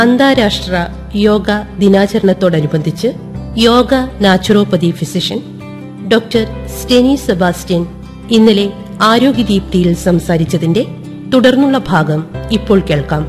അന്താരാഷ്ട്ര യോഗ ദിനാചരണത്തോടനുബന്ധിച്ച് yoga naturopathy physician doctor Steny Sebastian ഇന്നലെ ആരോഗ്യദീപ്തിയിൽ സംസാരിച്ചതിന്റെ തുടർന്നുള്ള ഭാഗം ഇപ്പോൾ കേൾക്കാം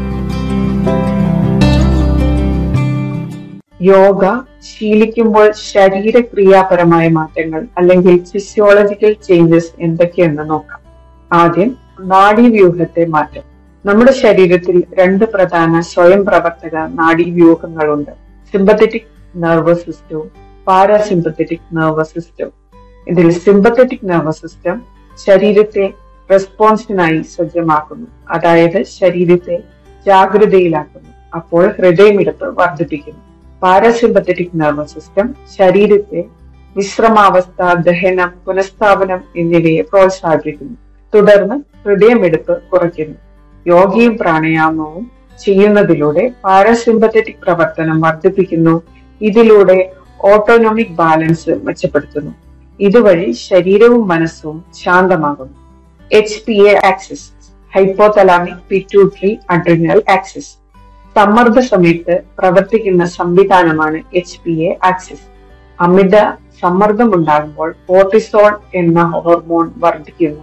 യോഗ ശീലിക്കുമ്പോൾ ശരീരക്രിയാപരമായ മാറ്റങ്ങൾ അല്ലെങ്കിൽ ഫിസിയോളജിക്കൽ ചേഞ്ചസ് എന്തൊക്കെയെന്ന് നോക്കാം ആദ്യം നാഡീവ്യൂഹത്തെ മാറ്റം നമ്മുടെ ശരീരത്തിൽ രണ്ട് പ്രധാന സ്വയം പ്രവർത്തക നാഡീവ്യൂഹങ്ങളുണ്ട് സിമ്പത്തറ്റിക് നെർവസ് സിസ്റ്റവും പാരാസിമ്പത്തറ്റിക് നെർവസ് സിസ്റ്റവും ഇതിൽ സിമ്പത്തറ്റിക് നെർവസ് സിസ്റ്റം ശരീരത്തെ റെസ്പോൺസിനായി സജ്ജമാക്കുന്നു അതായത് ശരീരത്തെ ജാഗ്രതയിലാക്കുന്നു അപ്പോൾ ഹൃദയമിടിപ്പ് വർദ്ധിപ്പിക്കുന്നു പാരാസിമ്പത്തറ്റിക് നെർവസ് സിസ്റ്റം ശരീരത്തെ വിശ്രമാവസ്ഥ ദഹനം പുനഃസ്ഥാപനം എന്നിവയെ പ്രോത്സാഹിപ്പിക്കുന്നു തുടർന്ന് ഹൃദയമെടുപ്പ് കുറയ്ക്കുന്നു യോഗയും പ്രാണായാമവും ചെയ്യുന്നതിലൂടെ പാരാസിമ്പത്തറ്റിക് പ്രവർത്തനം വർദ്ധിപ്പിക്കുന്നു ഇതിലൂടെ ഓട്ടോണോമിക് ബാലൻസ് മെച്ചപ്പെടുത്തുന്നു ഇതുവഴി ശരീരവും മനസ്സും ശാന്തമാകുന്നു H P A axis hypothalamic pituitary adrenal axis സമ്മർദ്ദ സമയത്ത് പ്രവർത്തിക്കുന്ന സംവിധാനമാണ് എച്ച് പി എ ആക്സിസ് അമിത സമ്മർദ്ദമുണ്ടാകുമ്പോൾ കോർട്ടിസോൾ എന്ന ഹോർമോൺ വർദ്ധിക്കുന്നു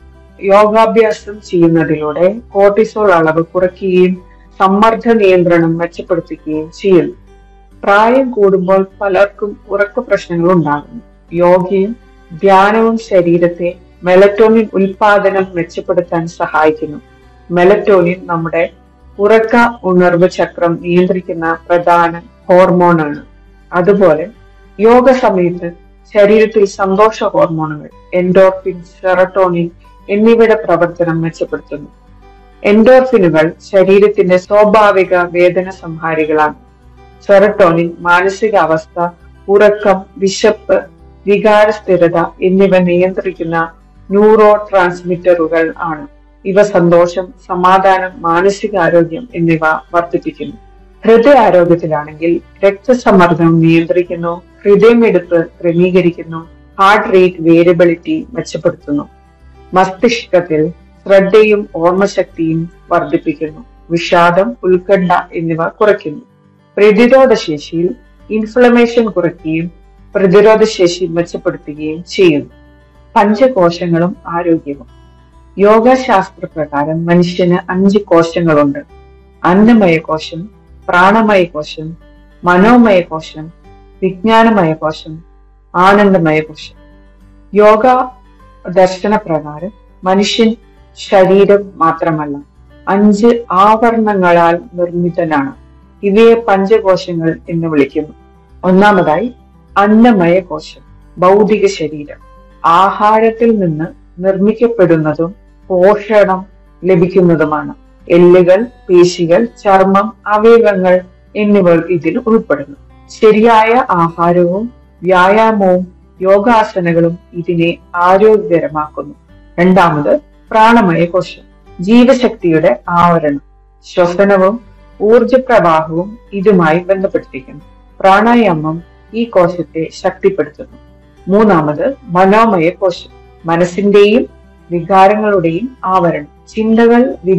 യോഗാഭ്യാസം ചെയ്യുന്നതിലൂടെ കോർട്ടിസോൾ അളവ് കുറയ്ക്കുകയും സമ്മർദ്ദ നിയന്ത്രണം മെച്ചപ്പെടുത്തുകയും ചെയ്യുന്നു പ്രായം കൂടുമ്പോൾ പലർക്കും ഉറക്ക പ്രശ്നങ്ങൾ ഉണ്ടാകുന്നു യോഗയും ധ്യാനവും ശരീരത്തെ മെലറ്റോണിൻ ഉൽപാദനം മെച്ചപ്പെടുത്താൻ സഹായിക്കുന്നു മെലറ്റോണിൻ നമ്മുടെ ഉറക്ക ഉണർവ് ചക്രം നിയന്ത്രിക്കുന്ന പ്രധാന ഹോർമോണാണ് അതുപോലെ യോഗ സമയത്ത് ശരീരത്തിൽ സന്തോഷ ഹോർമോണുകൾ എൻഡോർഫിൻ സെറട്ടോണിൻ എന്നിവയുടെ പ്രവർത്തനം മെച്ചപ്പെടുത്തുന്നു എൻഡോർഫിനുകൾ ശരീരത്തിന്റെ സ്വാഭാവിക വേദന സംഹാരികളാണ് സെറട്ടോണിൻ മാനസികാവസ്ഥ ഉറക്കം വിശപ്പ് വികാര സ്ഥിരത എന്നിവ നിയന്ത്രിക്കുന്ന ന്യൂറോ ട്രാൻസ്മിറ്ററുകൾ ആണ് ഇവ സന്തോഷം സമാധാനം മാനസികാരോഗ്യം എന്നിവ വർദ്ധിപ്പിക്കുന്നു ഹൃദയാരോഗ്യത്തിലാണെങ്കിൽ രക്തസമ്മർദ്ദം നിയന്ത്രിക്കുന്നു ഹൃദയമെടുപ്പ് ക്രമീകരിക്കുന്നു ഹാർട്ട് റേറ്റ് വേരിയബിലിറ്റി മെച്ചപ്പെടുത്തുന്നു മസ്തിഷ്കത്തിൽ ശ്രദ്ധയും ഓർമ്മശക്തിയും വർദ്ധിപ്പിക്കുന്നു വിഷാദം ഉത്കണ്ഠ എന്നിവ കുറയ്ക്കുന്നു പ്രതിരോധശേഷിയിൽ ഇൻഫ്ലമേഷൻ കുറയ്ക്കുകയും പ്രതിരോധശേഷി മെച്ചപ്പെടുത്തുകയും ചെയ്യുന്നു പഞ്ചകോശങ്ങളും ആരോഗ്യവും യോഗശാസ്ത്ര പ്രകാരം മനുഷ്യന് അഞ്ച് കോശങ്ങളുണ്ട് അന്നമയ കോശം പ്രാണമയ കോശം മനോമയ കോശം വിജ്ഞാനമയ കോശം ആനന്ദമയ കോശം യോഗ ദർശന പ്രകാരം മനുഷ്യൻ ശരീരം മാത്രമല്ല അഞ്ച് ആവരണങ്ങളാൽ നിർമ്മിതനാണ് ഇവയെ പഞ്ചകോശങ്ങൾ എന്ന് വിളിക്കുന്നു ഒന്നാമതായി അന്നമയ കോശം ഭൗതിക ശരീരം ആഹാരത്തിൽ നിന്ന് നിർമ്മിക്കപ്പെടുന്നതും പോഷണം ലഭിക്കുന്നതുമാണ് എല്ലുകൾ പേശികൾ ചർമ്മം അവയവങ്ങൾ എന്നിവ ഇതിൽ ഉൾപ്പെടുന്നു ശരിയായ ആഹാരവും വ്യായാമവും യോഗാസനകളും ഇതിനെ ആരോഗ്യകരമാക്കുന്നു രണ്ടാമത് പ്രാണമയ കോശം ജീവശക്തിയുടെ ആവരണം ശ്വസനവും ഊർജപ്രവാഹവും ഇതുമായി ബന്ധപ്പെട്ടിരിക്കുന്നു പ്രാണായാമം ഈ കോശത്തെ ശക്തിപ്പെടുത്തുന്നു മൂന്നാമത് മനോമയ കോശം മനസ്സിന്റെയും വികാരങ്ങളുടെയും ആവരണം ചിന്തകൾ